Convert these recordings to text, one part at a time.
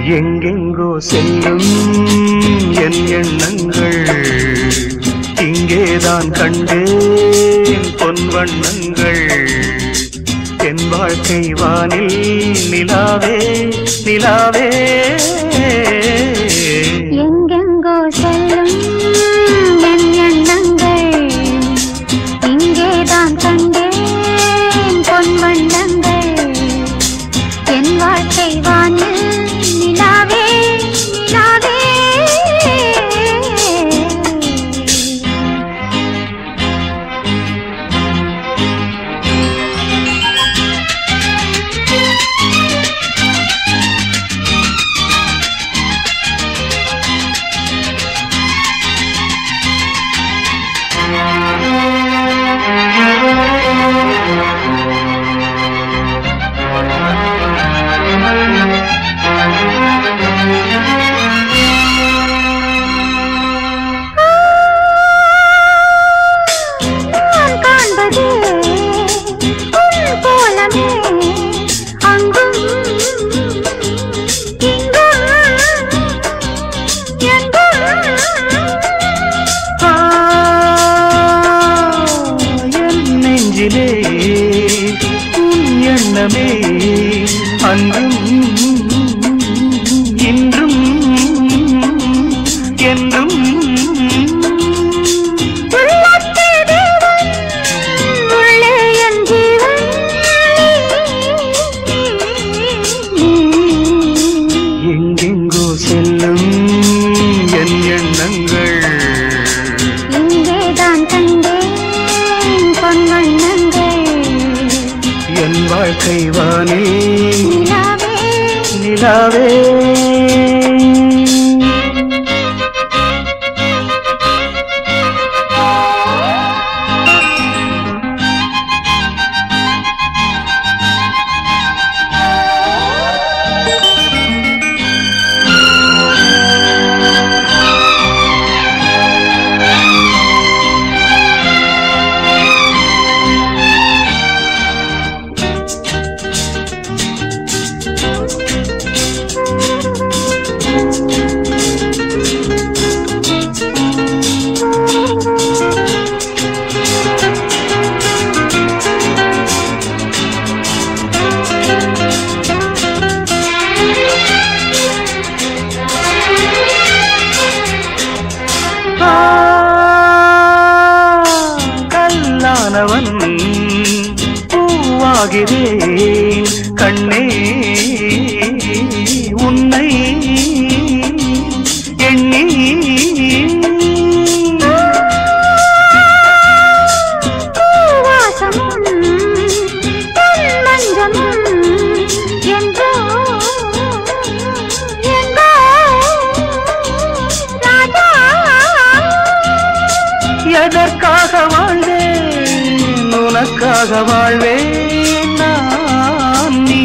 எங்கெங்கோ செல்லும் என் எண்ணங்கள் இங்கேதான் கண்டேன் பொன் வண்ணங்கள் என் வாழ்க்கை வானில் நிலாவே நிலாவே எங்கெங்கோ செல்லும் என் எண்ணங்கள் இங்கேதான் கண்டேன் பொன் வண்ணங்கள் என் வாழ்க்கை வானில் நிலாவே நிலாவே நான் காண்பது உன் போலமே அங்கும் இங்கும் எங்கும் ஆ, என் நெஞ்சிலே உன் எண்ணமே அன்றும் இன்றும் என்றும் உள்ளத்தே தேவன் உள்ளே என் ஜீவன் எங்கெங்கோ செல்லும் என் எண்ணங்கள் இங்கேதான் கண்டேன் பொன் வண்ணங்கள் என் வாழ்க்கை வானே நிலாவே நிலாவே ஆ, கல்லானவன் பூவாகிறேன் கண்ணே உன்னை எண்ணி பூவாசமும் பொன் மஞ்சமும் என்றோ எங்கோ ராஜா எதற்காக வாழ்வேன் உனக்காக வாழ்வேன் நான் நீ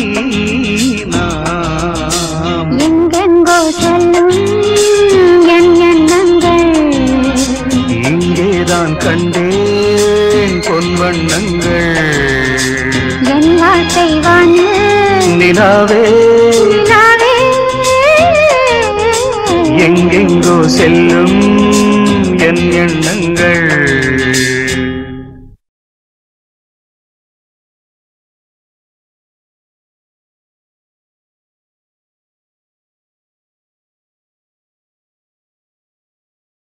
நாம் எங்கெங்கோ செல்லும் என் எண்ணங்கள் இங்கேதான் கண்டேன் பொன் வண்ணங்கள் என் வாழ்க்கை வானில் நிலாவே நிலாவே எங்கெங்கோ செல்லும் என் எண்ணங்கள்